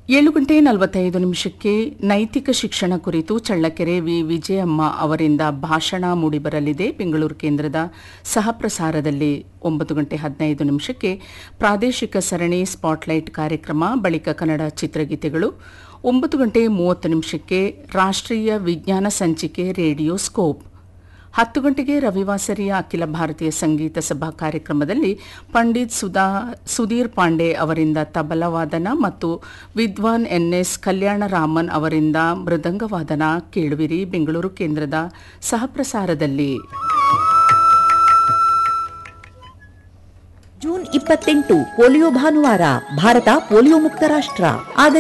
ಏಳು ಗಂಟೆ ನಲವತ್ತೈದು ನಿಮಿಷಕ್ಕೆ ನೈತಿಕ ಶಿಕ್ಷಣ ಕುರಿತು ಚಳ್ಳಕೆರೆ ವಿ ವಿಜಯಮ್ಮ ಅವರಿಂದ ಭಾಷಣ ಮೂಡಿಬರಲಿದೆ ಬೆಂಗಳೂರು ಕೇಂದ್ರದ ಸಹಪ್ರಸಾರದಲ್ಲಿ ಒಂಬತ್ತು ಗಂಟೆ ಹದಿನೈದು ನಿಮಿಷಕ್ಕೆ ಪ್ರಾದೇಶಿಕ ಸರಣಿ ಸ್ಪಾಟ್ಲೈಟ್ ಕಾರ್ಯಕ್ರಮ ಬಳಿಕ ಕನ್ನಡ ಚಿತ್ರಗೀತೆಗಳು ಒಂಬತ್ತು ಗಂಟೆ ಮೂವತ್ತು ನಿಮಿಷಕ್ಕೆ ರಾಷ್ಟ್ರೀಯ ವಿಜ್ಞಾನ ಸಂಚಿಕೆ ರೇಡಿಯೋ ಸ್ಕೋಪ್ ಹತ್ತು ಗಂಟೆಗೆ ರವಿವಾಸರಿಯ ಅಖಿಲ ಭಾರತೀಯ ಸಂಗೀತ ಸಭಾ ಕಾರ್ಯಕ್ರಮದಲ್ಲಿ ಪಂಡಿತ್ ಸುಧಾ ಸುಧೀರ್ ಪಾಂಡೆ ಅವರಿಂದ ತಬಲವಾದನ ಮತ್ತು ವಿದ್ವಾನ್ ಎನ್ಎಸ್ ಕಲ್ಯಾಣರಾಮನ್ ಅವರಿಂದ ಮೃದಂಗವಾದನ ಕೇಳುವಿರಿ ಬೆಂಗಳೂರು ಕೇಂದ್ರದ ಸಹಪ್ರಸಾರದಲ್ಲಿ ಜೂನ್ ಇಪ್ಪತ್ತೆಂಟು ಪೋಲಿಯೋ ಭಾನುವಾರ ಭಾರತ ಪೋಲಿಯೋ ಮುಕ್ತ ರಾಷ್ಟ್ರ ಆದರೆ